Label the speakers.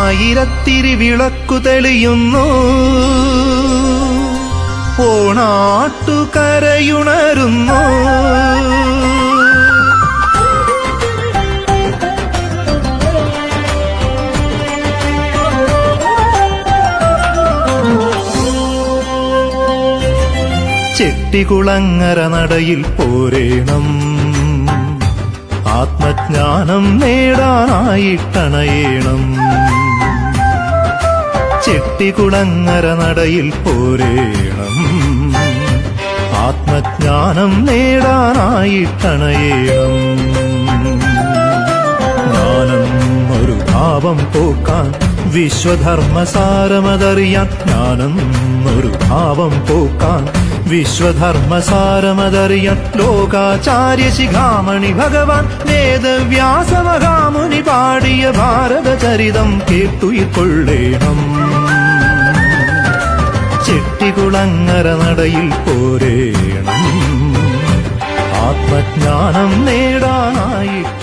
Speaker 1: ആയിരത്തിരി വിളക്കു തെളിയുന്നു ഓണാട്ടുകരയുണരുന്നു ചെട്ടികുളങ്ങര നടയിൽ പോരേണം ആത്മജ്ഞാനം നേടാനായിട്ടണയേണം ചെട്ടികുളങ്ങര നടയിൽ പോരേണം ആത്മജ്ഞാനം നേടാനായിട്ടണയേണം ജ്ഞാനം ഒരു ഭാവം പോക്കാൻ വിശ്വധർമ്മസാരമതറിയാൻ ജ്ഞാനം ഒരു ഭാവം പോക്കാൻ വിശ്വധർമ്മസാരമതറിയാൻ ലോകാചാര്യ ശിഖാമണി ഭഗവാൻ വേദവ്യാസമഹാമുനി പാടിയ ഭാരതചരിതം കേട്ടുയിക്കൊള്ളേണം ചെട്ടികുളങ്ങര നടയിൽ പോരേണം ആത്മജ്ഞാനം നേടാനായിട്ട്